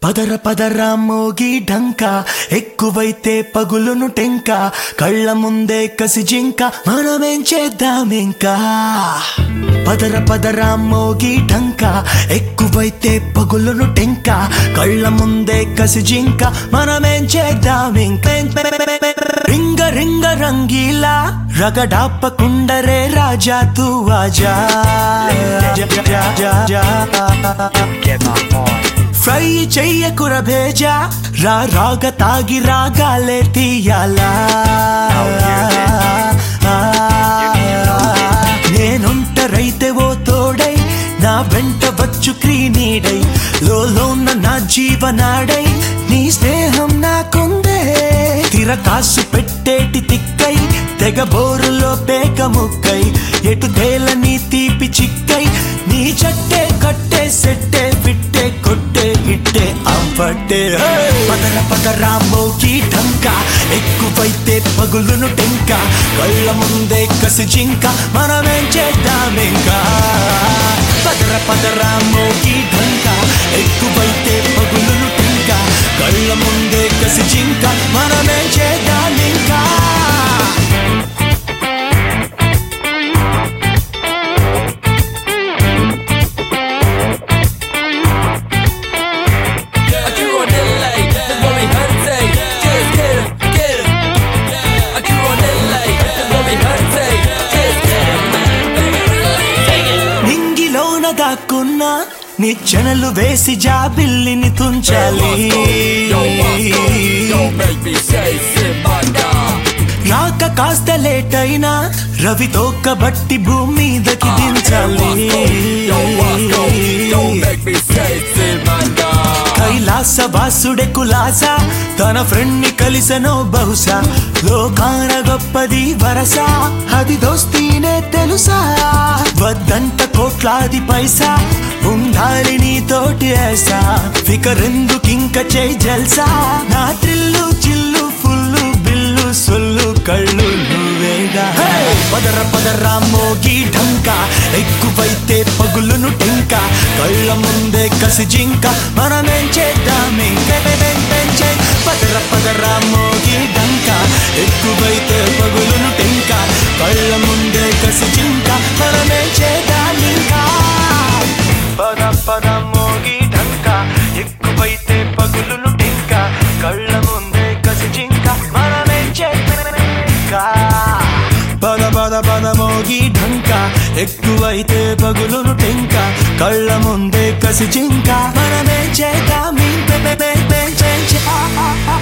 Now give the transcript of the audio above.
పదర పదర మోగి ఢంక ఎక్కువైతే పగులును టెంక కళ్ళ ముందే కసి జింక మనమేం చేద్దాం ఇంకా పదర పదర మోగి ఢంక ఎక్కువైతే పగులును టెంక కళ్ళ ముందే కసి జింక మనమేం చేద్దాం ఇంకా రింగ రింగ రంగీలా రగడాపకుండరే రాజా తూ ఆజా జా, జా, జా, జా. ఫ్రై చెయ్యకుర భేజా రా రాగ తాగి రాగాలే తీయాలా నేనుంటరైతే ఓ తోడై నా వెంట వచ్చు క్రీనీడై లోన నా జీవనాడై నీ స్నేహం నాకుందే తిరకాసు పెట్టేటి తిక్కై తెగ బోరులో పేక ముక్కై ఎటు తేలని తీపి చిక్కై నీ చట్టే కట్టే సెట్టే పిట్టే కొట్టే ఇట్టే అంపట్టే పదర పదర మోకి ఢంక ఎక్కువైతే పగులును టెంక కళ్ళ ముందే కసి జింక మనమేం చేద్దాం ఇంకా పదర పదర మోకి ఢంక ఎక్కువైతే పగులును టెంక కళ్ళ ముందే కసి జింక మనమేం చేద్దాం ఇంకా Aquí Ronella, det var min hörnsej Just get him, get him Aquí Ronella, det var min hörnsej Just get him నింగిలోన దాక్కున్న నిచ్చెనలు వేసి జాబిల్లిని తుంచాలి Yo Moscow, don't make me say Simanga రాక కాస్త లేట్ అయినా రవితో కబట్టి భూమి మీదకి దించాలి Yo Moscow, don't make me say Simanga Kailasa వాసుడే కులాస తన friend ని కలిసనో బహుశా లోకాన గొప్పది వరస అది దోస్తీనే తెలుసా వద్దంట కోట్లాది పైసా ఉండాలి నీతోటి ఏసా ఫికరెందుకింక చేయి జల్సా నా త్రిల్లు చిల్లు ఫుల్లు బిల్లు సొల్లు కళ్ళు నువ్వేగా పదర పదర మోగి ఢంక ఎక్కువైతే పగులును టెంక కళ్ళ ముందే కసి జింక మనమేం చేద్దాం ఇంకా పదర పదర మోగి ఢంక ఎక్కువైతే పగులును టెంక కళ్ళ ముందే కసి జింక మనమేం చేద్దాం ఇంకా పద పద మోగి ఢంక ఎక్కువైతే పగులును టెంక కళ్ళ ముందే కసి జింక మనమేం చేద్దాం ఇంకా పద పద పద మోగి ఢంక ఎక్కువైతే పగులును టెంక కళ్ళ ముందే కసి జింక మనమే చేద్దాం ఇంక